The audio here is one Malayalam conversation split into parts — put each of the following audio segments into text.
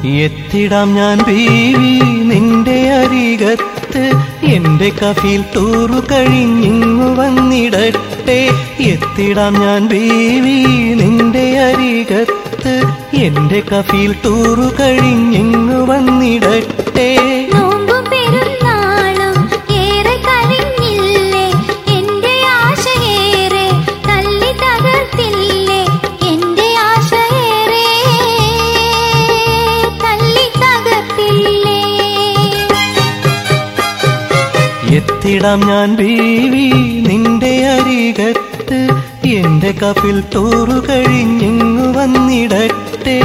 എത്തിടാം ഞാൻ ബീവി നിന്റെ അരികത്ത് എന്റെ കഫിൽ ടൂറു കഴിഞ്ഞിങ്ങു വന്നിടട്ടെ എത്തിടാം ഞാൻ ബീവി നിന്റെ അരികത്ത് എന്റെ കഫിൽ ടൂറു കഴിഞ്ഞിങ്ങു വന്നിടട്ടെ നോമ്പും പെരുന്നാളും ഏറെ കഴിഞ്ഞില്ലേ എന്റെ ആശയേറെ തല്ലി തകർത്തില്ലേ എന്റെ ആശയേറെ തല്ലി തകർത്തില്ലേ എത്തിടാം ഞാൻ ബീവി നിന്റെ അരികത്ത് എന്റെ കഫിൽ ടൂറു കഴിഞ്ഞിങ്ങു വന്നിടട്ടെ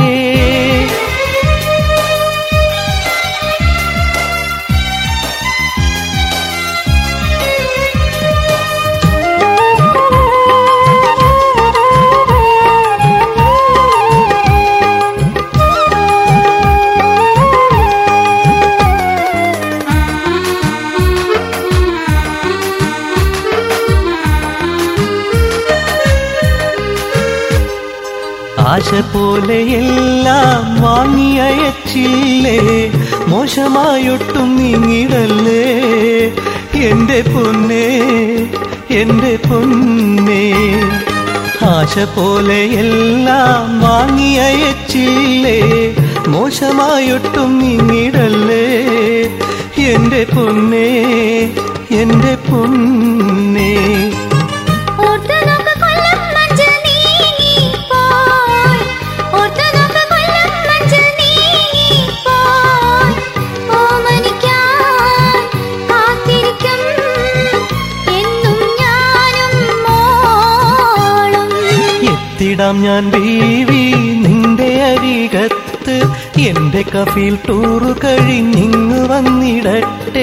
ആശ പോലെയെല്ലാം വാങ്ങി അയച്ചില്ലേ മോശമായൊട്ടും നീങ്ങിടല്ലേ എന്റെ പൊന്നേ എന്റെ പൊന്നേ ആശ പോലെയെല്ലാം വാങ്ങി അയച്ചില്ലേ മോശമായൊട്ടും നീങ്ങിടല്ലേ എന്റെ പൊന്നേ എന്റെ പൊന്നേ ഓർത്തു നോക്ക് കൊല്ലം മഞ്ച് നീങ്ങിപ്പോയി. ഓർത്തു നോക്ക് കൊല്ലം മഞ്ച് നീങ്ങിപ്പോയി. ഓമനിക്കാൻ കാത്തിരിക്കും എന്നും ഞാനും മോളും. എത്തിടാം ഞാൻ ബീവി നിന്റെ അരികത്ത് എന്റെ കഫിൽ ടൂറ് കഴിഞ്ഞിങ്ങു വന്നിടട്ടെ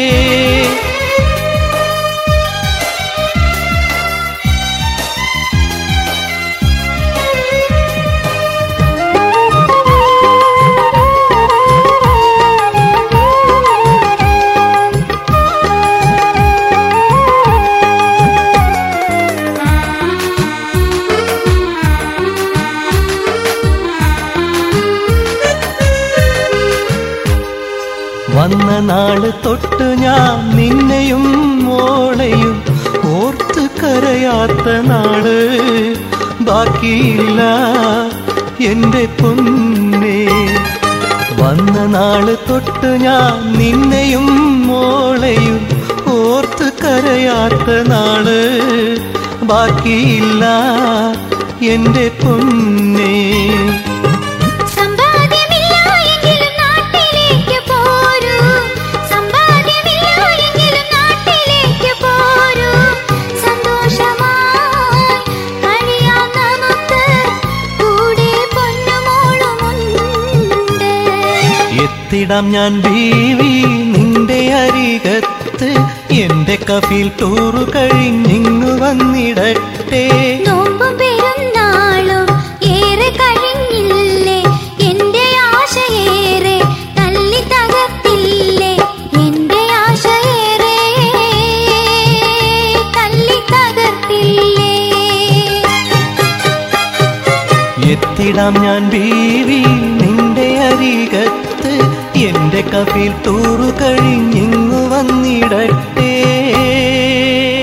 വന്ന നാള് തൊട്ട് ഞാൻ നിന്നെയും മോളെയും ഓർത്ത് കരയാത്ത നാള് ബാക്കിയില്ല എന്റെ പൊന്നേ വന്ന നാള് തൊട്ട് ഞാൻ നിന്നെയും മോളെയും ഓർത്ത് കരയാത്ത നാള് ബാക്കിയില്ല എന്റെ പൊന്നേ സമ്പാദ്യമില്ല എങ്കിലും നാട്ടിലേക്ക് പോരൂ. സമ്പാദ്യമില്ല എങ്കിലും നാട്ടിലേക്ക് പോരൂ. സന്തോഷമായി കഴിയാം നമുക്ക്. കൂടെ പൊന്നുമോളുമുണ്ട്. എത്തിടാം ഞാൻ ബീവി നിന്റെ അരികത്ത് എന്റെ കഫിൽ ടൂറ് കഴിഞ്ഞിങ്ങു വന്നിടട്ടെ നോമ്പും പെരുന്നാളും ഏറെ കഴിഞ്ഞില്ലേ എന്റെ ആശയേറെ തല്ലി തകർത്തില്ലേ എന്റെ ആശയേറെ തല്ലി തകർത്തില്ലേ എത്തിടാം ഞാൻ ബീവി നിന്റെ അരികത്ത് എന്റെ കഫിൽ ടൂറ് കഴിഞ്ഞിങ്ങു വന്നിടട്ടെ